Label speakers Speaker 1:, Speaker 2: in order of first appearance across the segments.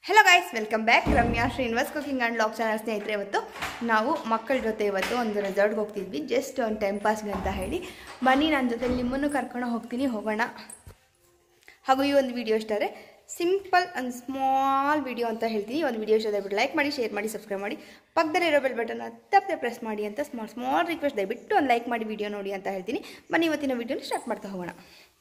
Speaker 1: hello guys welcome back Ramya Srinivas cooking and lock channel ಸ್ನೇಹಿತರೆ ಇವತ್ತು ನಾವು ಮಕ್ಕಳ ಜೊತೆ ಇವತ್ತು ಒಂದು ರೆಸಾರ್ಟ್ಗೆ ಹೋಗ್ತಿದ್ವಿ ಜಸ್ಟ್ ಒಂದು ಟೈಮ್ ಪಾಸ್ಗೆ ಅಂತ ಹೇಳಿ ಬನ್ನಿ ನನ್ನ ಜೊತೆ ನಿಮ್ಮನ್ನು ಕರ್ಕೊಂಡು ಹೋಗ್ತೀನಿ ಹೋಗೋಣ ಹಾಗೂ ಈ ಒಂದು ವಿಡಿಯೋ ಇಷ್ಟ ಆದರೆ ಸಿಂಪಲ್ ಒಂದು ಸ್ಮಾಲ್ ವಿಡಿಯೋ ಅಂತ ಹೇಳ್ತೀನಿ ಈ ಒಂದು ವಿಡಿಯೋ ಇಷ್ಟ ದಯವಿಟ್ಟು ಲೈಕ್ ಮಾಡಿ ಶೇರ್ ಮಾಡಿ ಸಬ್ಸ್ಕ್ರೈಬ್ ಮಾಡಿ ಪಕ್ಕದಲ್ಲಿರೋ ಬೆಲ್ ಬಟನ್ ತಪ್ಪದೆ ಪ್ರೆಸ್ ಮಾಡಿ ಅಂತ ಸ್ಮಾಲ್ ಸ್ಮಾಲ್ ರಿಕ್ವೆಸ್ಟ್ ದಯವಿಟ್ಟು ಒಂದು ಲೈಕ್ ಮಾಡಿ ವಿಡಿಯೋ ನೋಡಿ ಅಂತ ಹೇಳ್ತೀನಿ ಬನ್ನಿ ಇವತ್ತಿನ ವಿಡಿಯೋನ ಸ್ಟಾರ್ಟ್ ಮಾಡ್ತಾ ಹೋಗೋಣ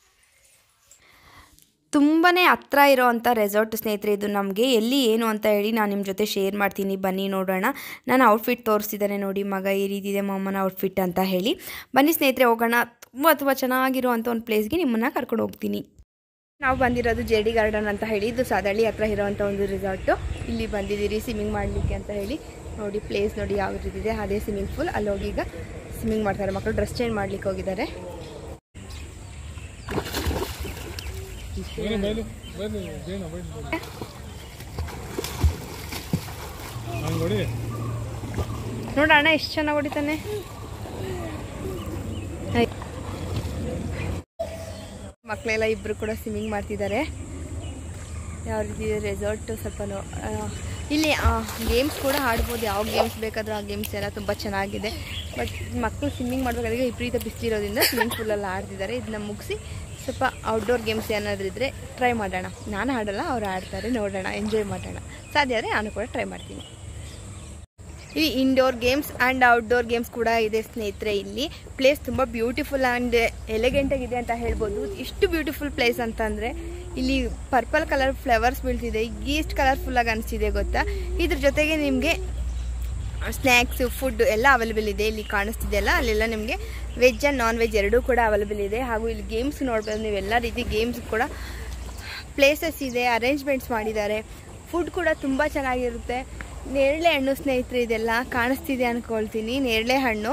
Speaker 1: ತುಂಬಾ ಹತ್ರ ಇರೋವಂಥ ರೆಸಾರ್ಟ್ ಸ್ನೇಹಿತರೆ ಇದು ನಮಗೆ ಎಲ್ಲಿ ಏನು ಅಂತ ಹೇಳಿ ನಾನು ನಿಮ್ಮ ಜೊತೆ ಶೇರ್ ಮಾಡ್ತೀನಿ ಬನ್ನಿ ನೋಡೋಣ ನಾನು ಔಟ್ಫಿಟ್ ತೋರಿಸ್ತಿದ್ದಾನೆ ನೋಡಿ ಮಗ ಈ ರೀತಿ ಇದೆ ಮಮ್ಮನ ಔಟ್ಫಿಟ್ ಅಂತ ಹೇಳಿ ಬನ್ನಿ ಸ್ನೇಹಿತರೆ ಹೋಗೋಣ ತುಂಬ ತುಂಬ ಚೆನ್ನಾಗಿರುವಂಥ ಒಂದು ಪ್ಲೇಸ್ಗೆ ನಿಮ್ಮನ್ನು ಕರ್ಕೊಂಡು ಹೋಗ್ತೀನಿ ನಾವು ಬಂದಿರೋದು ಜೆ ಡಿ ಗಾರ್ಡನ್ ಅಂತ ಹೇಳಿ ಇದು ಸಾದಳ್ಳಿ ಹತ್ರ ಇರೋವಂಥ ಒಂದು ರೆಸಾರ್ಟು ಇಲ್ಲಿ ಬಂದಿದ್ದೀರಿ ಸ್ವಿಮ್ಮಿಂಗ್ ಮಾಡಲಿಕ್ಕೆ ಅಂತ ಹೇಳಿ ನೋಡಿ ಪ್ಲೇಸ್ ನೋಡಿ ಯಾವ ರೀತಿ ಇದೆ ಅದೇ ಸ್ವಿಮ್ಮಿಂಗ್ ಪೂಲ್ ಅಲ್ಲಿ ಹೋಗಿ ಈಗ ಸ್ವಿಮ್ಮಿಂಗ್ ಮಾಡ್ತಾರೆ ಮಕ್ಕಳು ಡ್ರೆಸ್ ಚೇಂಜ್ ಮಾಡ್ಲಿಕ್ಕೆ ಹೋಗಿದ್ದಾರೆ
Speaker 2: ಬನ್ನಿ ಬನ್ನಿ ಬನ್ನಿ ಜೇನು ಬನ್ನಿ ಬನ್ನಿ ಹಂಗೆ ನೋಡಿ
Speaker 1: ನೋಡೋಣ ಎಷ್ಟು ಚೆನ್ನಾಗಿ ಹೊಡಿತಾನೆ ಮಕ್ಕಳೆಲ್ಲ ಇಬ್ಬರು ಕೂಡ ಸ್ವಿಮ್ಮಿಂಗ್ ಮಾಡ್ತಿದ್ದಾರೆ ಯಾವ ರೀತಿ ಇದೆ ರೆಸಾರ್ಟ್ ಸ್ವಲ್ಪ ನೋ ಆ, ಇಲ್ಲಿ ಗೇಮ್ಸ್ ಕೂಡ ಆಡ್ಬೋದು ಯಾವ ಗೇಮ್ಸ್ ಬೇಕಾದರೂ ಆ ಗೇಮ್ಸ್ ಎಲ್ಲ ತುಂಬ ಚೆನ್ನಾಗಿದೆ ಬಟ್ ಮಕ್ಕಳು ಸ್ವಿಮ್ಮಿಂಗ್ ಮಾಡಬೇಕಾದ್ರೆ ವಿಪರೀತ ಬಿಸಿಲಿರೋದ್ರಿಂದ ಸ್ವಿಮ್ಮಿಂಗ್ ಪೂಲಲ್ಲಿ ಆಡ್ತಿದ್ದಾರೆ ಇದನ್ನ ಮುಗಿಸಿ ಸ್ವಲ್ಪ ಔಟ್ಡೋರ್ ಗೇಮ್ಸ್ ಏನಾದರೂ ಇದ್ದರೆ ಟ್ರೈ ಮಾಡೋಣ ನಾನು ಆಡಲ್ಲ ಅವ್ರು ಆಡ್ತಾರೆ ನೋಡೋಣ ಎಂಜಾಯ್ ಮಾಡೋಣ ಸಾಧ್ಯ ಆದರೆ ನಾನು ಕೂಡ ಟ್ರೈ ಮಾಡ್ತೀನಿ ಈ indoor games and outdoor games ಕೂಡ ಇದೆ ಸ್ನೇಹಿತರೆ ಇಲ್ಲಿ ಪ್ಲೇಸ್ ತುಂಬ ಬ್ಯೂಟಿಫುಲ್ ಆ್ಯಂಡ್ ಎಲಿಗೆಂಟ್ ಆಗಿದೆ ಅಂತ ಹೇಳ್ಬೋದು ಇಷ್ಟು ಬ್ಯೂಟಿಫುಲ್ ಪ್ಲೇಸ್ ಅಂತಂದರೆ ಇಲ್ಲಿ ಪರ್ಪಲ್ ಕಲರ್ ಫ್ಲವರ್ಸ್ ಬೀಳ್ತಿದೆ ಎಷ್ಟು ಕಲರ್ಫುಲ್ಲಾಗಿ ಅನಿಸ್ತಿದೆ ಗೊತ್ತಾ ಇದ್ರ ಜೊತೆಗೆ ನಿಮಗೆ ಸ್ನ್ಯಾಕ್ಸು ಫುಡ್ ಎಲ್ಲ ಅವೈಲೇಬಲ್ ಇದೆ ಇಲ್ಲಿ ಕಾಣಿಸ್ತಿದೆಯಲ್ಲ ಅಲ್ಲೆಲ್ಲ ನಿಮಗೆ ವೆಜ್ ಆ್ಯಂಡ್ ನಾನ್ ವೆಜ್ ಎರಡೂ ಕೂಡ ಅವೈಲೇಬಲ್ ಇದೆ ಹಾಗೂ ಇಲ್ಲಿ ಗೇಮ್ಸ್ ನೋಡ್ಬೋದು ನೀವು ಎಲ್ಲ ರೀತಿ ಗೇಮ್ಸ್ ಕೂಡ ಪ್ಲೇಸಸ್ ಇದೆ ಅರೇಂಜ್ಮೆಂಟ್ಸ್ ಮಾಡಿದ್ದಾರೆ ಫುಡ್ ಕೂಡ ತುಂಬ ಚೆನ್ನಾಗಿರುತ್ತೆ ನೇರಳೆ ಹಣ್ಣು ಸ್ನೇಹಿತರೆ ಇದೆಲ್ಲ ಕಾಣಿಸ್ತಿದೆ ಅನ್ಕೊಳ್ತೀನಿ ನೇರಳೆ ಹಣ್ಣು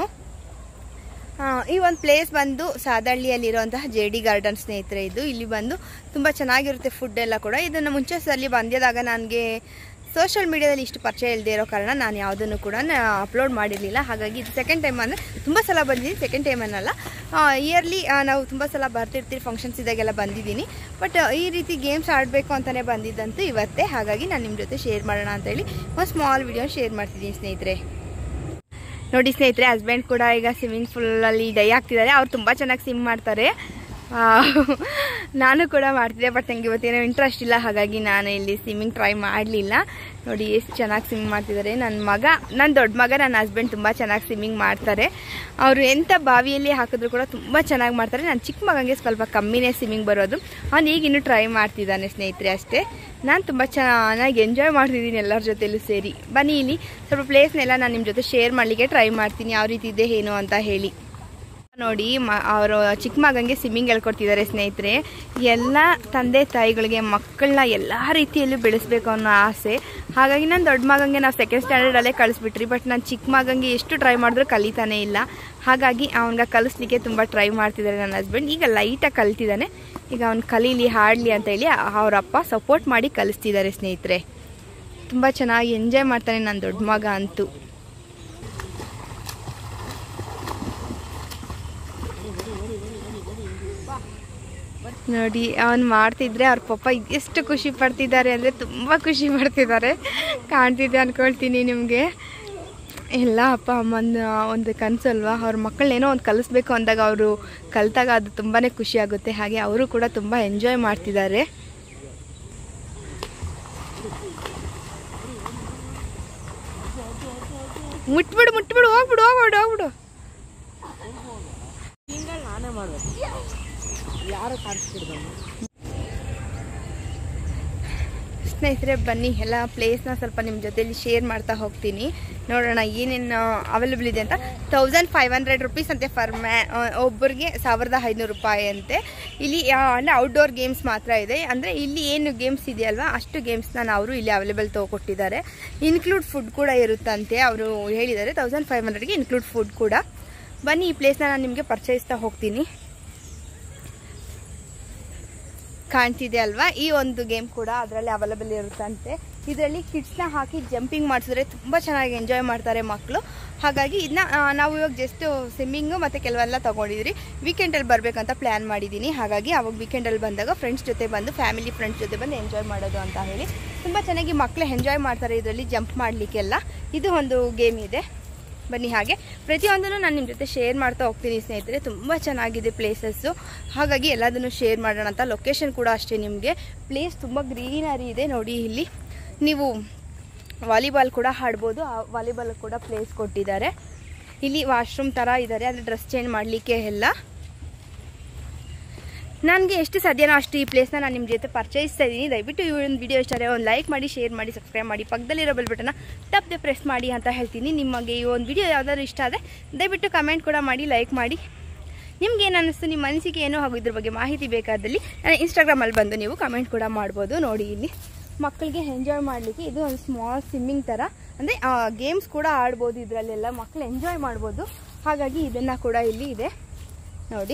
Speaker 1: ಆ, ಈ ಒಂದು ಪ್ಲೇಸ್ ಬಂದು ಸಾದಳ್ಳಿಯಲ್ಲಿರುವಂತಹ ಜೆ ಡಿ ಗಾರ್ಡನ್ ಸ್ನೇಹಿತರೆ ಇದು ಇಲ್ಲಿ ಬಂದು ತುಂಬ ಚೆನ್ನಾಗಿರುತ್ತೆ ಫುಡ್ ಎಲ್ಲ ಕೂಡ ಇದನ್ನು ಮುಂಚೆ ಸಲ ಬಂದಿದಾಗ ನನಗೆ ಸೋಷಿಯಲ್ ಮೀಡಿಯಾದಲ್ಲಿ ಇಷ್ಟು ಪರಿಚಯ ಇಲ್ಲದೆ ಇರೋ ಕಾರಣ ನಾನು ಯಾವುದನ್ನು ಕೂಡ ಅಪ್ಲೋಡ್ ಮಾಡಿರಲಿಲ್ಲ ಹಾಗಾಗಿ ಇದು ಸೆಕೆಂಡ್ ಟೈಮ್ ಅಂದರೆ ತುಂಬ ಸಲ ಬಂದಿದ್ದೀನಿ ಸೆಕೆಂಡ್ ಟೈಮ್ ಅನ್ನಲ್ಲ ಇಯರ್ಲಿ ನಾವು ತುಂಬ ಸಲ ಬರ್ತಿರ್ತೀವಿ ಫಂಕ್ಷನ್ಸ್ ಇದಾಗೆಲ್ಲ ಬಂದಿದ್ದೀನಿ ಬಟ್ ಈ ರೀತಿ ಗೇಮ್ಸ್ ಆಡಬೇಕು ಅಂತಲೇ ಬಂದಿದ್ದಂತೂ ಇವತ್ತೇ ಹಾಗಾಗಿ ನಾನು ನಿಮ್ಮ ಜೊತೆ ಶೇರ್ ಮಾಡೋಣ ಅಂತೇಳಿ ಒಂದು ಸ್ಮಾಲ್ ವಿಡಿಯೋ ಶೇರ್ ಮಾಡ್ತಿದ್ದೀನಿ ಸ್ನೇಹಿತರೆ ನೋಡಿ ಸ್ನೇಹಿತರೆ ಹಸ್ಬೆಂಡ್ ಕೂಡ ಈಗ ಸ್ವಿಮ್ಮಿಂಗ್ ಪೂಲಲ್ಲಿ ಡೈ ಆಗ್ತಿದ್ದಾರೆ ಅವ್ರು ತುಂಬ ಚೆನ್ನಾಗಿ ಸ್ವಿಮ್ ಮಾಡ್ತಾರೆ ಆ, ನಾನು ಕೂಡ ಮಾಡ್ತಿದ್ದೆ ಬಟ್ ನನಗೆ ಇವತ್ತೇನೋ ಇಂಟ್ರೆಸ್ಟ್ ಇಲ್ಲ ಹಾಗಾಗಿ ನಾನು ಇಲ್ಲಿ ಸ್ವಿಮ್ಮಿಂಗ್ ಟ್ರೈ ಮಾಡಲಿಲ್ಲ ನೋಡಿ ಎಷ್ಟು ಚೆನ್ನಾಗಿ ಸ್ವಿಮ್ ಮಾಡ್ತಿದ್ದಾರೆ ನನ್ನ ಮಗ ನನ್ನ ದೊಡ್ಡ ಮಗ ನನ್ನ ಹಸ್ಬೆಂಡ್ ತುಂಬ ಚೆನ್ನಾಗಿ ಸ್ವಿಮ್ಮಿಂಗ್ ಮಾಡ್ತಾರೆ ಅವರು ಎಂಥ ಬಾವಿಯಲ್ಲಿ ಹಾಕಿದ್ರು ಕೂಡ ತುಂಬ ಚೆನ್ನಾಗಿ ಮಾಡ್ತಾರೆ ನನ್ನ ಚಿಕ್ಕ ಮಗನಿಗೆ ಸ್ವಲ್ಪ ಕಮ್ಮಿನೇ ಸ್ವಿಮ್ಮಿಂಗ್ ಬರೋದು ಅವ್ನು ಈಗ ಇನ್ನೂ ಟ್ರೈ ಮಾಡ್ತಿದ್ದಾನೆ ಸ್ನೇಹಿತರೆ ಅಷ್ಟೇ ನಾನು ತುಂಬ ಚೆನ್ನಾಗಿ ಎಂಜಾಯ್ ಮಾಡ್ತಿದ್ದೀನಿ ಎಲ್ಲರ ಜೊತೆಲೂ ಸೇರಿ ಬನ್ನಿ ಇಲ್ಲಿ ಸ್ವಲ್ಪ ಪ್ಲೇಸ್ನೆಲ್ಲ ನಾನು ನಿಮ್ಮ ಜೊತೆ ಶೇರ್ ಮಾಡಲಿಕ್ಕೆ ಟ್ರೈ ಮಾಡ್ತೀನಿ ಯಾವ ರೀತಿ ಇದೆ ಏನು ಅಂತ ಹೇಳಿ ನೋಡಿ ಮ ಅವರು ಚಿಕ್ಕ ಮಗನಿಗೆ ಸ್ವಿಮ್ಮಿಂಗ್ ಹೇಳ್ಕೊಡ್ತಿದ್ದಾರೆ ಸ್ನೇಹಿತರೆ ಎಲ್ಲ ತಂದೆ ತಾಯಿಗಳಿಗೆ ಮಕ್ಕಳನ್ನ ಎಲ್ಲ ರೀತಿಯಲ್ಲೂ ಬೆಳೆಸ್ಬೇಕು ಅನ್ನೋ ಆಸೆ ಹಾಗಾಗಿ ನಾನು ದೊಡ್ಡ ಮಗನಿಗೆ ನಾವು ಸೆಕೆಂಡ್ ಸ್ಟ್ಯಾಂಡರ್ಡಲ್ಲೇ ಕಳಿಸ್ಬಿಟ್ರಿ ಬಟ್ ನಾನು ಚಿಕ್ಕ ಮಗನಿಗೆ ಎಷ್ಟು ಟ್ರೈ ಮಾಡಿದ್ರೂ ಕಲಿತಾನೇ ಇಲ್ಲ ಹಾಗಾಗಿ ಅವನಿಗೆ ಕಲಿಸ್ಲಿಕ್ಕೆ ತುಂಬ ಟ್ರೈ ಮಾಡ್ತಿದ್ದಾರೆ ನನ್ನ ಹಸ್ಬೆಂಡ್ ಈಗ ಲೈಟಾಗಿ ಕಲ್ತಿದ್ದಾನೆ ಈಗ ಅವ್ನು ಕಲೀಲಿ ಹಾಡಲಿ ಅಂತ ಹೇಳಿ ಅವರಪ್ಪ ಸಪೋರ್ಟ್ ಮಾಡಿ ಕಲಿಸ್ತಿದ್ದಾರೆ ಸ್ನೇಹಿತರೆ ತುಂಬ ಚೆನ್ನಾಗಿ ಎಂಜಾಯ್ ಮಾಡ್ತಾನೆ ನನ್ನ ದೊಡ್ಡ ಮಗ ಅಂತೂ ನೋಡಿ ಅವನು ಮಾಡ್ತಿದ್ರೆ ಅವ್ರ ಪಪ್ಪ ಎಷ್ಟು ಖುಷಿ ಪಡ್ತಿದ್ದಾರೆ ಅಂದರೆ ತುಂಬ ಖುಷಿ ಪಡ್ತಿದ್ದಾರೆ ಕಾಣ್ತಿದೆ ಅನ್ಕೊಳ್ತೀನಿ ನಿಮಗೆ ಎಲ್ಲ ಅಪ್ಪ ಅಮ್ಮನ ಒಂದು ಕನಸಲ್ವಾ ಅವ್ರ ಮಕ್ಕಳನ್ನೇನೋ ಒಂದು ಕಲಿಸ್ಬೇಕು ಅಂದಾಗ ಅವರು ಕಲಿತಾಗ ಅದು ತುಂಬಾ ಖುಷಿ ಆಗುತ್ತೆ ಹಾಗೆ ಅವರು ಕೂಡ ತುಂಬ ಎಂಜಾಯ್ ಮಾಡ್ತಿದ್ದಾರೆ ಮುಟ್ಬಿಡು ಮುಟ್ಬಿಡು ಹೋಗ್ಬಿಡು ಹೋಗ್ಬಿಡು ಹೋಗ್ಬಿಡು ಸ್ನೇಹಿತರೆ ಬನ್ನಿ ಎಲ್ಲ ಪ್ಲೇಸ್ನ ಸ್ವಲ್ಪ ನಿಮ್ಮ ಜೊತೆಲಿ ಶೇರ್ ಮಾಡ್ತಾ ಹೋಗ್ತೀನಿ ನೋಡೋಣ ಏನೇನು ಅವೈಲೇಬಲ್ ಇದೆ ಅಂತ ತೌಸಂಡ್ ಫೈವ್ ಹಂಡ್ರೆಡ್ ರುಪೀಸ್ ಅಂತೆ ಫರ್ ಮ್ಯಾ ಒಬ್ಬರಿಗೆ ಸಾವಿರದ ಐನೂರು ರೂಪಾಯಿ ಅಂತೆ ಇಲ್ಲಿ ಅಂದರೆ ಔಟ್ಡೋರ್ ಗೇಮ್ಸ್ ಮಾತ್ರ ಇದೆ ಅಂದರೆ ಇಲ್ಲಿ ಏನು ಗೇಮ್ಸ್ ಇದೆಯಲ್ವಾ ಅಷ್ಟು ಗೇಮ್ಸ್ನ ಅವರು ಇಲ್ಲಿ ಅವೈಲೇಬಲ್ ತೊಗೊಟ್ಟಿದ್ದಾರೆ ಇನ್ಕ್ಲೂಡ್ ಫುಡ್ ಕೂಡ ಇರುತ್ತಂತೆ ಅವರು ಹೇಳಿದ್ದಾರೆ ತೌಸಂಡ್ ಫೈವ್ ಹಂಡ್ರೆಡ್ಗೆ ಇನ್ಕ್ಲೂಡ್ ಫುಡ್ ಕೂಡ ಬನ್ನಿ ಈ ಪ್ಲೇಸ್ನ ನಾನು ನಿಮಗೆ ಪರಿಚಯಿಸ್ತಾ ಹೋಗ್ತೀನಿ ಕಾಣ್ತಿದೆ ಅಲ್ವಾ ಈ ಒಂದು ಗೇಮ್ ಕೂಡ ಅದರಲ್ಲಿ ಅವೈಲೇಬಲ್ ಇರುತ್ತಂತೆ ಇದರಲ್ಲಿ ಕಿಡ್ಸ್ನ ಹಾಕಿ ಜಂಪಿಂಗ್ ಮಾಡಿಸಿದ್ರೆ ತುಂಬ ಚೆನ್ನಾಗಿ ಎಂಜಾಯ್ ಮಾಡ್ತಾರೆ ಮಕ್ಕಳು ಹಾಗಾಗಿ ಇದನ್ನ ನಾವು ಇವಾಗ ಜಸ್ಟ್ ಸ್ವಿಮ್ಮಿಂಗು ಮತ್ತು ಕೆಲವೆಲ್ಲ ತೊಗೊಂಡಿದ್ರಿ ವೀಕೆಂಡಲ್ಲಿ ಬರಬೇಕಂತ ಪ್ಲ್ಯಾನ್ ಮಾಡಿದ್ದೀನಿ ಹಾಗಾಗಿ ಅವಾಗ ವೀಕೆಂಡಲ್ಲಿ ಬಂದಾಗ ಫ್ರೆಂಡ್ಸ್ ಜೊತೆ ಬಂದು ಫ್ಯಾಮಿಲಿ ಫ್ರೆಂಡ್ಸ್ ಜೊತೆ ಬಂದು ಎಂಜಾಯ್ ಮಾಡೋದು ಅಂತ ಹೇಳಿ ತುಂಬ ಚೆನ್ನಾಗಿ ಮಕ್ಕಳು ಎಂಜಾಯ್ ಮಾಡ್ತಾರೆ ಇದರಲ್ಲಿ ಜಂಪ್ ಮಾಡಲಿಕ್ಕೆಲ್ಲ ಇದು ಒಂದು ಗೇಮ್ ಇದೆ ಬನ್ನಿ ಹಾಗೆ ಪ್ರತಿಯೊಂದನ್ನು ನಾನು ನಿಮ್ಮ ಜೊತೆ ಶೇರ್ ಮಾಡ್ತಾ ಹೋಗ್ತೀನಿ ಸ್ನೇಹಿತರೆ ತುಂಬ ಚೆನ್ನಾಗಿದೆ ಪ್ಲೇಸಸ್ಸು ಹಾಗಾಗಿ ಎಲ್ಲದನ್ನು ಶೇರ್ ಮಾಡೋಣ ಅಂತ ಲೊಕೇಶನ್ ಕೂಡ ಅಷ್ಟೇ ನಿಮಗೆ ಪ್ಲೇಸ್ ತುಂಬ ಗ್ರೀನರಿ ಇದೆ ನೋಡಿ ಇಲ್ಲಿ ನೀವು ವಾಲಿಬಾಲ್ ಕೂಡ ಆಡ್ಬೋದು ಆ ವಾಲಿಬಾಲ್ ಕೂಡ ಪ್ಲೇಸ್ ಕೊಟ್ಟಿದ್ದಾರೆ ಇಲ್ಲಿ ವಾಶ್ರೂಮ್ ಥರ ಇದ್ದಾರೆ ಅಲ್ಲಿ ಡ್ರೆಸ್ ಚೇಂಜ್ ಮಾಡಲಿಕ್ಕೆ ಎಲ್ಲ ನನಗೆ ಎಷ್ಟು ಸಾಧ್ಯನೋ ಅಷ್ಟು ಈ ಪ್ಲೇಸ್ನ ನಾನು ನಿಮ್ಮ ಜೊತೆ ಪರಿಚಯಿಸ್ತಾ ಇದ್ದೀನಿ ದಯವಿಟ್ಟು ಈ ಒಂದು ವಿಡಿಯೋ ಇಷ್ಟ ಒಂದು ಲೈಕ್ ಮಾಡಿ ಶೇರ್ ಮಾಡಿ ಸಬ್ಸ್ಕ್ರೈಬ್ ಮಾಡಿ ಪಕ್ಕದಲ್ಲಿರೋ ಬೆಲ್ ಬಟನ್ನ ತಪ್ಪದೆ ಪ್ರೆಸ್ ಮಾಡಿ ಅಂತ ಹೇಳ್ತೀನಿ ನಿಮಗೆ ಈ ಒಂದು ವಿಡಿಯೋ ಯಾವ್ದಾದ್ರು ಇಷ್ಟ ಆದರೆ ದಯವಿಟ್ಟು ಕಮೆಂಟ್ ಕೂಡ ಮಾಡಿ ಲೈಕ್ ಮಾಡಿ ನಿಮ್ಗೆ ಏನು ಅನ್ನಿಸ್ತು ನಿಮ್ಮ ಮನಸ್ಸಿಗೆ ಏನೋ ಹಾಗೂ ಇದ್ರ ಬಗ್ಗೆ ಮಾಹಿತಿ ಬೇಕಾದಲ್ಲಿ ನಾನು ಇನ್ಸ್ಟಾಗ್ರಾಮಲ್ಲಿ ಬಂದು ನೀವು ಕಮೆಂಟ್ ಕೂಡ ಮಾಡ್ಬೋದು ನೋಡಿ ಇಲ್ಲಿ ಮಕ್ಕಳಿಗೆ ಎಂಜಾಯ್ ಮಾಡಲಿಕ್ಕೆ ಇದು ಒಂದು ಸ್ಮಾಲ್ ಸ್ವಿಮ್ಮಿಂಗ್ ಥರ ಅಂದರೆ ಗೇಮ್ಸ್ ಕೂಡ ಆಡ್ಬೋದು ಇದರಲ್ಲೆಲ್ಲ ಮಕ್ಕಳು ಎಂಜಾಯ್ ಮಾಡ್ಬೋದು ಹಾಗಾಗಿ ಇದನ್ನು ಕೂಡ ಇಲ್ಲಿ ಇದೆ ನೋಡಿ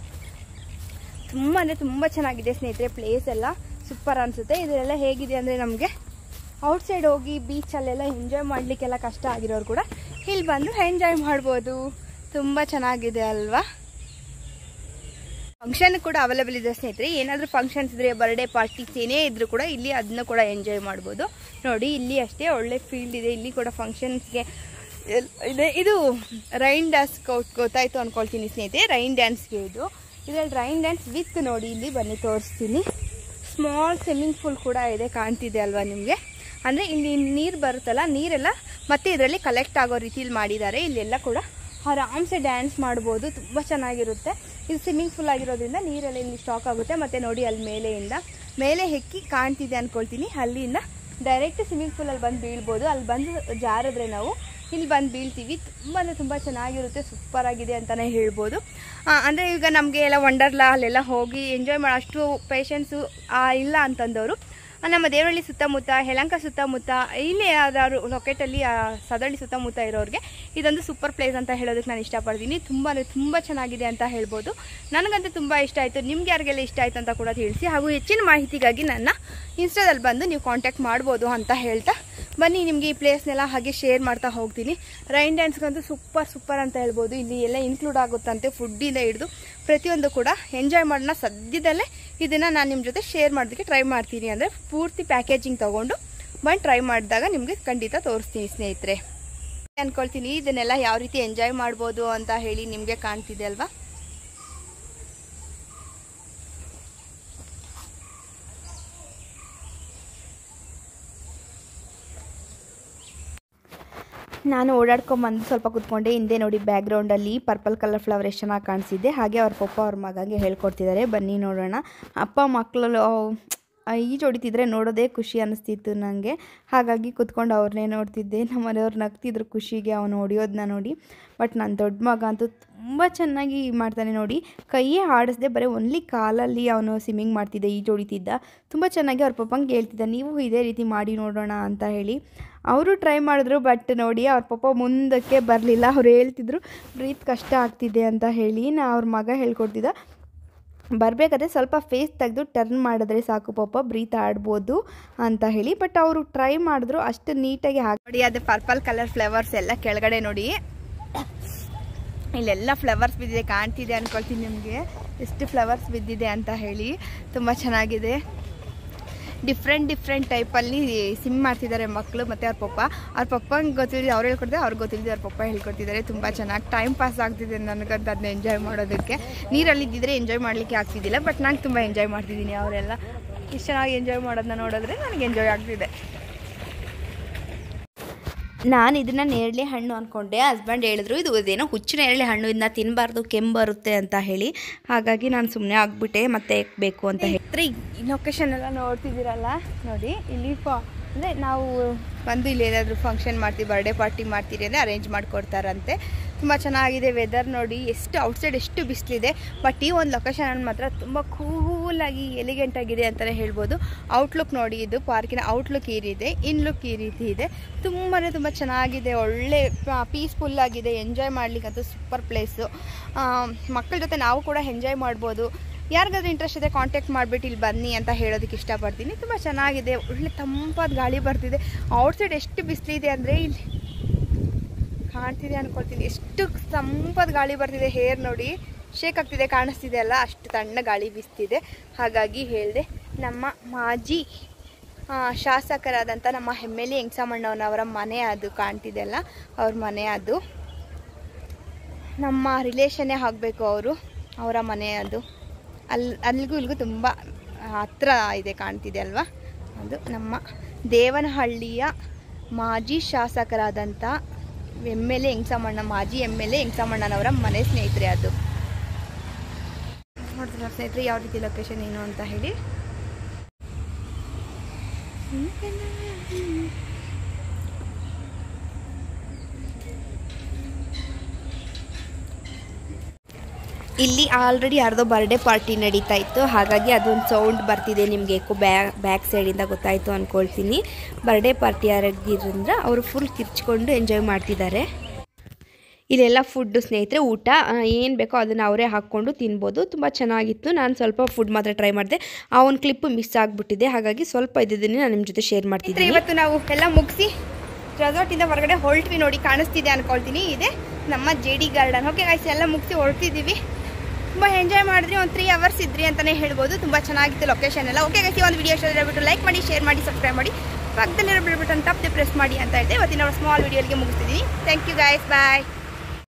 Speaker 1: ತುಂಬ ಅಂದರೆ ತುಂಬ ಚೆನ್ನಾಗಿದೆ ಸ್ನೇಹಿತರೆ ಪ್ಲೇಸ್ ಎಲ್ಲ ಸೂಪರ್ ಅನಿಸುತ್ತೆ ಇದೆಲ್ಲ ಹೇಗಿದೆ ಅಂದರೆ ನಮಗೆ ಔಟ್ಸೈಡ್ ಹೋಗಿ ಬೀಚಲ್ಲೆಲ್ಲ ಎಂಜಾಯ್ ಮಾಡಲಿಕ್ಕೆಲ್ಲ ಕಷ್ಟ ಆಗಿರೋರು ಕೂಡ ಇಲ್ಲಿ ಬಂದು ಎಂಜಾಯ್ ಮಾಡ್ಬೋದು ತುಂಬ ಚೆನ್ನಾಗಿದೆ ಅಲ್ವಾ ಫಂಕ್ಷನ್ ಕೂಡ ಅವೈಲೇಬಲ್ ಇದೆ ಸ್ನೇಹಿತರೆ ಏನಾದರೂ ಫಂಕ್ಷನ್ಸ್ ಇದ್ರೆ ಬರ್ಡೇ ಪಾರ್ಟೀಸ್ ಏನೇ ಇದ್ರೂ ಕೂಡ ಇಲ್ಲಿ ಅದನ್ನ ಕೂಡ ಎಂಜಾಯ್ ಮಾಡ್ಬೋದು ನೋಡಿ ಇಲ್ಲಿ ಅಷ್ಟೇ ಒಳ್ಳೆ ಫೀಲ್ಡ್ ಇದೆ ಇಲ್ಲಿ ಕೂಡ ಫಂಕ್ಷನ್ಸ್ಗೆ ಇದೆ ಇದು ರೈನ್ ಡ್ಯಾನ್ಸ್ ಗೊತ್ತಾಯ್ತು ಅನ್ಕೊಳ್ತೀನಿ ಸ್ನೇಹಿತರೆ ರೈನ್ ಡ್ಯಾನ್ಸ್ಗೆ ಇದು ಇದರಲ್ಲಿ ರೈನ್ ಡ್ಯಾನ್ಸ್ ವಿತ್ ನೋಡಿ ಇಲ್ಲಿ ಬನ್ನಿ ತೋರಿಸ್ತೀನಿ ಸ್ಮಾಲ್ ಸ್ವಿಮ್ಮಿಂಗ್ ಪೂಲ್ ಕೂಡ ಇದೆ ಕಾಣ್ತಿದೆ ಅಲ್ವಾ ನಿಮಗೆ ಅಂದರೆ ಇಲ್ಲಿ ನೀರು ಬರುತ್ತಲ್ಲ ನೀರೆಲ್ಲ ಮತ್ತೆ ಇದರಲ್ಲಿ ಕಲೆಕ್ಟ್ ಆಗೋ ರೀತಿಲಿ ಮಾಡಿದ್ದಾರೆ ಇಲ್ಲೆಲ್ಲ ಕೂಡ ಆರಾಮ್ಸೆ ಡ್ಯಾನ್ಸ್ ಮಾಡ್ಬೋದು ತುಂಬ ಚೆನ್ನಾಗಿರುತ್ತೆ ಇದು ಸ್ವಿಮ್ಮಿಂಗ್ ಪೂಲ್ ಆಗಿರೋದ್ರಿಂದ ನೀರೆಲ್ಲ ಇಲ್ಲಿ ಸ್ಟಾಕ್ ಆಗುತ್ತೆ ಮತ್ತು ನೋಡಿ ಅಲ್ಲಿ ಮೇಲೆಯಿಂದ ಮೇಲೆ ಹೆಕ್ಕಿ ಕಾಣ್ತಿದೆ ಅಂದ್ಕೊಳ್ತೀನಿ ಅಲ್ಲಿಂದ ಡೈರೆಕ್ಟ್ ಸ್ವಿಮ್ಮಿಂಗ್ ಪೂಲಲ್ಲಿ ಬಂದು ಬೀಳ್ಬೋದು ಅಲ್ಲಿ ಬಂದು ಜಾರಿದ್ರೆ ನಾವು ಇಲ್ಲಿ ಬಂದು ಬೀಳ್ತೀವಿ ತುಂಬ ಅಂದರೆ ತುಂಬ ಚೆನ್ನಾಗಿರುತ್ತೆ ಸೂಪರ್ ಆಗಿದೆ ಅಂತಲೇ ಹೇಳ್ಬೋದು ಅಂದರೆ ಈಗ ನಮಗೆ ಎಲ್ಲ ವಂಡರ್ಲಾ ಅಲ್ಲೆಲ್ಲ ಹೋಗಿ ಎಂಜಾಯ್ ಮಾಡೋ ಅಷ್ಟು ಪೇಷನ್ಸು ಇಲ್ಲ ಅಂತಂದವರು ನಮ್ಮ ದೇವರಹಳ್ಳಿ ಸುತ್ತಮುತ್ತ ಯಲಹಂಕ ಸುತ್ತಮುತ್ತ ಇಲ್ಲಿ ಯಾವ್ದಾದ್ರು ಲೊಕೇಟಲ್ಲಿ ಸದಳ್ಳಿ ಸುತ್ತಮುತ್ತ ಇರೋರಿಗೆ ಇದೊಂದು ಸೂಪರ್ ಪ್ಲೇಸ್ ಅಂತ ಹೇಳೋದಕ್ಕೆ ನಾನು ಇಷ್ಟಪಡ್ತೀನಿ ತುಂಬ ಅಂದರೆ ತುಂಬ ಚೆನ್ನಾಗಿದೆ ಅಂತ ಹೇಳ್ಬೋದು ನನಗಂತೂ ತುಂಬ ಇಷ್ಟ ಆಯಿತು ನಿಮ್ಗೆ ಯಾರಿಗೆಲ್ಲ ಇಷ್ಟ ಆಯಿತು ಅಂತ ಕೂಡ ತಿಳಿಸಿ ಹಾಗೂ ಹೆಚ್ಚಿನ ಮಾಹಿತಿಗಾಗಿ ನನ್ನ ಇನ್ಸ್ಟಾದಲ್ಲಿ ಬಂದು ನೀವು ಕಾಂಟ್ಯಾಕ್ಟ್ ಮಾಡ್ಬೋದು ಅಂತ ಹೇಳ್ತಾ ಬನ್ನಿ ನಿಮಗೆ ಈ ಪ್ಲೇಸ್ನೆಲ್ಲ ಹಾಗೆ ಶೇರ್ ಮಾಡ್ತಾ ಹೋಗ್ತೀನಿ ರೈನ್ ಡ್ಯಾನ್ಸ್ಗಂತೂ ಸೂಪರ್ ಸೂಪರ್ ಅಂತ ಹೇಳ್ಬೋದು ಇಲ್ಲಿ ಎಲ್ಲ ಇನ್ಕ್ಲೂಡ್ ಆಗುತ್ತಂತೆ ಫುಡ್ಡಿಂದ ಹಿಡಿದು ಪ್ರತಿಯೊಂದು ಕೂಡ ಎಂಜಾಯ್ ಮಾಡೋಣ ಸದ್ಯದಲ್ಲೇ ಇದನ್ನು ನಾನು ನಿಮ್ಮ ಜೊತೆ ಶೇರ್ ಮಾಡೋದಕ್ಕೆ ಟ್ರೈ ಮಾಡ್ತೀನಿ ಅಂದರೆ ಪೂರ್ತಿ ಪ್ಯಾಕೇಜಿಂಗ್ ತೊಗೊಂಡು ಬಂದು ಟ್ರೈ ಮಾಡಿದಾಗ ನಿಮಗೆ ಖಂಡಿತ ತೋರಿಸ್ತೀನಿ ಸ್ನೇಹಿತರೆ ಅಂದ್ಕೊಳ್ತೀನಿ ಇದನ್ನೆಲ್ಲ ಯಾವ ರೀತಿ ಎಂಜಾಯ್ ಮಾಡ್ಬೋದು ಅಂತ ಹೇಳಿ ನಿಮಗೆ ಕಾಣ್ತಿದೆ ಅಲ್ವಾ ನಾನು ಓಡಾಡ್ಕೊಂಬಂದು ಸ್ವಲ್ಪ ಕುತ್ಕೊಂಡೆ ಹಿಂದೆ ನೋಡಿ ಬ್ಯಾಕ್ಗ್ರೌಂಡಲ್ಲಿ ಪರ್ಪಲ್ ಕಲರ್ ಫ್ಲವರ್ ಎಷ್ಟು ಚೆನ್ನಾಗಿ ಕಾಣಿಸಿದೆ ಹಾಗೆ ಅವ್ರ ಪಪ್ಪ ಅವ್ರ ಮಗಂಗೆ ಹೇಳ್ಕೊಡ್ತಿದ್ದಾರೆ ಬನ್ನಿ ನೋಡೋಣ ಅಪ್ಪ ಮಕ್ಕಳು ಈಜು ಹೊಡಿತಿದ್ರೆ ನೋಡೋದೇ ಖುಷಿ ಅನ್ನಿಸ್ತಿತ್ತು ನನಗೆ ಹಾಗಾಗಿ ಕುತ್ಕೊಂಡು ಅವ್ರನ್ನೇ ನೋಡ್ತಿದ್ದೆ ನಮ್ಮ ಮನೆಯವ್ರು ನಗ್ತಿದ್ರು ಖುಷಿಗೆ ಅವನು ಹೊಡಿಯೋದನ್ನ ನೋಡಿ ಬಟ್ ನನ್ನ ದೊಡ್ಡ ಮಗ ಅಂತೂ ತುಂಬ ಚೆನ್ನಾಗಿ ಮಾಡ್ತಾನೆ ನೋಡಿ ಕೈಯೇ ಆಡಿಸ್ದೆ ಬರೀ ಒನ್ಲಿ ಕಾಲಲ್ಲಿ ಅವನು ಸ್ವಿಮ್ಮಿಂಗ್ ಮಾಡ್ತಿದ್ದೆ ಈಜು ಹೊಡಿತಿದ್ದ ತುಂಬ ಚೆನ್ನಾಗಿ ಅವ್ರ ಪಪ್ಪಂಗೆ ಹೇಳ್ತಿದ್ದ ನೀವು ಇದೇ ರೀತಿ ಮಾಡಿ ನೋಡೋಣ ಅಂತ ಹೇಳಿ ಅವರು ಟ್ರೈ ಮಾಡಿದ್ರು ಬಟ್ ನೋಡಿ ಅವ್ರ ಪಪ್ಪ ಮುಂದಕ್ಕೆ ಬರಲಿಲ್ಲ ಅವ್ರು ಹೇಳ್ತಿದ್ರು ಬ್ರೀತ್ ಕಷ್ಟ ಆಗ್ತಿದೆ ಅಂತ ಹೇಳಿ ನಾ ಅವ್ರ ಮಗ ಹೇಳ್ಕೊಡ್ತಿದ್ದ ಬರಬೇಕಾದ್ರೆ ಸ್ವಲ್ಪ ಫೇಸ್ ತೆಗೆದು ಟರ್ನ್ ಮಾಡಿದ್ರೆ ಸಾಕು ಪಾಪ ಬ್ರೀತ್ ಆಡ್ಬೋದು ಅಂತ ಹೇಳಿ ಬಟ್ ಅವರು ಟ್ರೈ ಮಾಡಿದ್ರು ಅಷ್ಟು ನೀಟಾಗಿ ಹಾಕಿ ನೋಡಿ ಅದು ಪರ್ಪಲ್ ಕಲರ್ ಫ್ಲವರ್ಸ್ ಎಲ್ಲ ಕೆಳಗಡೆ ನೋಡಿ ಇಲ್ಲೆಲ್ಲ ಫ್ಲವರ್ಸ್ ಬಿದ್ದಿದೆ ಕಾಣ್ತಿದೆ ಅನ್ಕೊಳ್ತೀನಿ ನಿಮಗೆ ಎಷ್ಟು ಫ್ಲವರ್ಸ್ ಬಿದ್ದಿದೆ ಅಂತ ಹೇಳಿ ತುಂಬ ಚೆನ್ನಾಗಿದೆ ಡಿಫ್ರೆಂಟ್ ಡಿಫ್ರೆಂಟ್ ಟೈಪಲ್ಲಿ ಸಿಮ್ ಮಾಡ್ತಿದ್ದಾರೆ ಮಕ್ಕಳು ಮತ್ತು ಅವ್ರ ಪಪ್ಪ ಅವ್ರ ಪಪ್ಪಂಗೆ ಗೊತ್ತಿದೆ ಅವ್ರು ಹೇಳ್ಕೊಡ್ತಾರೆ ಅವ್ರಿಗೆ ಗೊತ್ತಿದೆ ಅವ್ರ ಪಪ್ಪ ಹೇಳ್ಕೊಡ್ತಿದ್ದಾರೆ ತುಂಬ ಚೆನ್ನಾಗಿ ಟೈಮ್ ಪಾಸ್ ಆಗ್ತಿದೆ ನನಗಂತ ಅದನ್ನ ಎಂಜಾಯ್ ಮಾಡೋದಕ್ಕೆ ನೀರಲ್ಲಿ ಇದ್ದಿದ್ರೆ ಎಂಜಾಯ್ ಮಾಡಲಿಕ್ಕೆ ಆಗ್ತಿದ್ದಿಲ್ಲ ಬಟ್ ನಾನು ತುಂಬ ಎಂಜಾಯ್ ಮಾಡ್ತಿದ್ದೀನಿ ಅವರೆಲ್ಲ ಇಷ್ಟು ಚೆನ್ನಾಗಿ ಎಂಜಾಯ್ ಮಾಡೋದನ್ನ ನೋಡಿದ್ರೆ ನನಗೆ ಎಂಜಾಯ್ ಆಗ್ತಿದೆ ನಾನು ಇದನ್ನು ನೇರಳೆ ಹಣ್ಣು ಅಂದ್ಕೊಂಡೆ ಹಸ್ಬೆಂಡ್ ಹೇಳಿದ್ರು ಇದು ಇದೇನೋ ಹುಚ್ಚು ನೇರಳೆ ಹಣ್ಣು ಇದನ್ನ ತಿನ್ನಬಾರ್ದು ಕೆಮ್ಮು ಬರುತ್ತೆ ಅಂತ ಹೇಳಿ ಹಾಗಾಗಿ ನಾನು ಸುಮ್ಮನೆ ಆಗ್ಬಿಟ್ಟೆ ಮತ್ತೆ ಬೇಕು ಅಂತ ಹೇಳಿ ಈ ಲೊಕೇಶನ್ ಎಲ್ಲ ನೋಡ್ತಿದ್ದೀರಲ್ಲ ನೋಡಿ ಇಲ್ಲಿ ಫ ಅಂದರೆ ನಾವು ಬಂದು ಇಲ್ಲಿ ಏನಾದರೂ ಫಂಕ್ಷನ್ ಮಾಡ್ತೀವಿ ಬರ್ಡೇ ಪಾರ್ಟಿ ಮಾಡ್ತೀರಿ ಅಂದರೆ ಅರೇಂಜ್ ಮಾಡಿಕೊಡ್ತಾರಂತೆ ತುಂಬ ಚೆನ್ನಾಗಿದೆ ವೆದರ್ ನೋಡಿ ಎಷ್ಟು ಔಟ್ಸೈಡ್ ಎಷ್ಟು ಬಿಸಿಲಿದೆ ಬಟ್ ಈ ಒಂದು ಲೊಕೇಶನ್ ಮಾತ್ರ ತುಂಬ ಕೂಲಾಗಿ ಎಲಿಗೆಂಟ್ ಆಗಿದೆ ಅಂತಲೇ ಹೇಳ್ಬೋದು ಔಟ್ಲುಕ್ ನೋಡಿ ಇದು ಪಾರ್ಕಿನ ಔಟ್ಲುಕ್ ಈ ರೀತಿ ಇನ್ ಲುಕ್ ಈ ರೀತಿ ಇದೆ ತುಂಬಾ ತುಂಬ ಚೆನ್ನಾಗಿದೆ ಒಳ್ಳೆ ಪೀಸ್ಫುಲ್ ಆಗಿದೆ ಎಂಜಾಯ್ ಮಾಡ್ಲಿಕ್ಕಂತೂ ಸೂಪರ್ ಪ್ಲೇಸು ಮಕ್ಕಳ ಜೊತೆ ನಾವು ಕೂಡ ಎಂಜಾಯ್ ಮಾಡ್ಬೋದು ಯಾರಿಗಾದ್ರೂ ಇಂಟ್ರೆಸ್ಟ್ ಇದೆ ಕಾಂಟ್ಯಾಕ್ಟ್ ಮಾಡಿಬಿಟ್ಟು ಇಲ್ಲಿ ಬನ್ನಿ ಅಂತ ಹೇಳೋದಕ್ಕೆ ಇಷ್ಟಪಡ್ತೀನಿ ತುಂಬ ಚೆನ್ನಾಗಿದೆ ಒಳ್ಳೆ ತಂಪಾದ ಗಾಳಿ ಬರ್ತಿದೆ ಔಟ್ಸೈಡ್ ಎಷ್ಟು ಬಿಸಿಲಿದೆ ಅಂದರೆ ಇಲ್ಲಿ ಕಾಣ್ತಿದೆ ಅನ್ಕೊಳ್ತೀನಿ ಎಷ್ಟು ತಂಪಾದ ಗಾಳಿ ಬರ್ತಿದೆ ಹೇರ್ ನೋಡಿ ಶೇಕ್ ಆಗ್ತಿದೆ ಕಾಣಿಸ್ತಿದೆ ಅಲ್ಲ ಅಷ್ಟು ತಣ್ಣ ಗಾಳಿ ಬೀಸ್ತಿದೆ ಹಾಗಾಗಿ ಹೇಳಿದೆ ನಮ್ಮ ಮಾಜಿ ಆ, ಶಾಸಕರಾದಂಥ ನಮ್ಮ ಎಮ್ ಎಲ್ ಎ ಹೆಂಗ್ಸಮ್ಮಣ್ಣವನವರ ಮನೆ ಅದು ಕಾಣ್ತಿದೆಯಲ್ಲ ಅವ್ರ ಮನೆ ಅದು ನಮ್ಮ ರಿಲೇಷನ್ನೇ ಆಗಬೇಕು ಅವರು ಅವರ ಮನೆ ಅದು ಅಲ್ಲಿ ಅಲ್ಲಿಗೂ ಇಲ್ಲಿಗೂ ತುಂಬ ಹತ್ರ ಇದೆ ಕಾಣ್ತಿದೆ ಅಲ್ವಾ ಅದು ನಮ್ಮ ದೇವನಹಳ್ಳಿಯ ಮಾಜಿ ಶಾಸಕರಾದಂಥ ಎಮ್ ಎಲ್ ಎ ಹೆಂಗ್ಸಮ್ಮಣ್ಣ ಮಾಜಿ ಎಮ್ ಎಲ್ ಎ ಹೆಂಗ್ಸಮ್ಮಣ್ಣನವರ ಮನೆ ಸ್ನೇಹಿತರೆ ಅದು ನೋಡ್ತೀರಾ ಸ್ನೇಹಿತರೆ ಯಾವ ರೀತಿ ಲೊಕೇಶನ್ ಏನು ಅಂತ ಹೇಳಿ ಇಲ್ಲಿ ಆಲ್ರೆಡಿ ಯಾರ್ದೋ ಬರ್ಡೇ ಪಾರ್ಟಿ ನಡೀತಾ ಇತ್ತು ಹಾಗಾಗಿ ಅದೊಂದು ಸೌಂಡ್ ಬರ್ತಿದೆ ನಿಮಗೆ ಬ್ಯಾಕ್ ಬ್ಯಾಕ್ ಸೈಡಿಂದ ಗೊತ್ತಾಯಿತು ಅಂದ್ಕೊಳ್ತೀನಿ ಬರ್ಡೇ ಪಾರ್ಟಿ ಯಾರಾಗಿದ್ರಿಂದ ಅವರು ಫುಲ್ ಕಿರ್ಚ್ಕೊಂಡು ಎಂಜಾಯ್ ಮಾಡ್ತಿದ್ದಾರೆ ಇಲ್ಲೆಲ್ಲ ಫುಡ್ಡು ಸ್ನೇಹಿತರೆ ಊಟ ಏನು ಬೇಕೋ ಅದನ್ನು ಅವರೇ ಹಾಕ್ಕೊಂಡು ತಿನ್ಬೋದು ತುಂಬ ಚೆನ್ನಾಗಿತ್ತು ನಾನು ಸ್ವಲ್ಪ ಫುಡ್ ಮಾತ್ರ ಟ್ರೈ ಮಾಡಿದೆ ಆ ಒಂದು ಕ್ಲಿಪ್ಪು ಮಿಸ್ ಆಗಿಬಿಟ್ಟಿದೆ ಹಾಗಾಗಿ ಸ್ವಲ್ಪ ಇದ್ದಿದ್ದೀನಿ ನಾನು ನಿಮ್ಮ ಜೊತೆ ಶೇರ್ ಮಾಡ್ತಿದ್ದೀನಿ ಇವತ್ತು ನಾವು ಎಲ್ಲ ಮುಗಿಸಿ ರೆಸಾರ್ಟಿಂದ ಹೊರಗಡೆ ಹೊರಟ್ವಿ ನೋಡಿ ಕಾಣಿಸ್ತಿದೆ ಅನ್ಕೊಳ್ತೀನಿ ಇದೆ ನಮ್ಮ J D garden okay guys ಎಲ್ಲ ಮುಗಿಸಿ ಹೊರಟಿದ್ದೀವಿ ತುಂಬ ಎಂಜಾಯ್ ಮಾಡಿದ್ರಿ ಒಂದು ತ್ರೀ ಅವರ್ಸ್ ಇದ್ರಿ ಅಂತಲೇ ಹೇಳ್ಬೋದು ತುಂಬ ಚೆನ್ನಾಗಿತ್ತು ಲೊಕೇಶನ್ ಎಲ್ಲ ಓಕೆ ಗೈಸ್ ಈ ಒಂದು ವಿಡಿಯೋ ಇಷ್ಟ ಬಿಟ್ಟು ಲೈಕ್ ಮಾಡಿ ಶೇರ್ ಮಾಡಿ ಸಬ್ಸ್ಕ್ರೈಬ್ ಮಾಡಿ ಪಕ್ಕದಲ್ಲಿರೋ ಬಿಲ್ ಬಟನ್ ತಪ್ಪದೆ ಪ್ರೆಸ್ ಮಾಡಿ ಅಂತ ಹೇಳ್ತೆ ಇವತ್ತಿನ ಸ್ಮಾಲ್ ವಿಡಿಯೋಗೆ ಮುಗಿಸ್ತಿದ್ದೀನಿ ಥ್ಯಾಂಕ್ ಯು ಗೈಸ್ ಬಾಯ್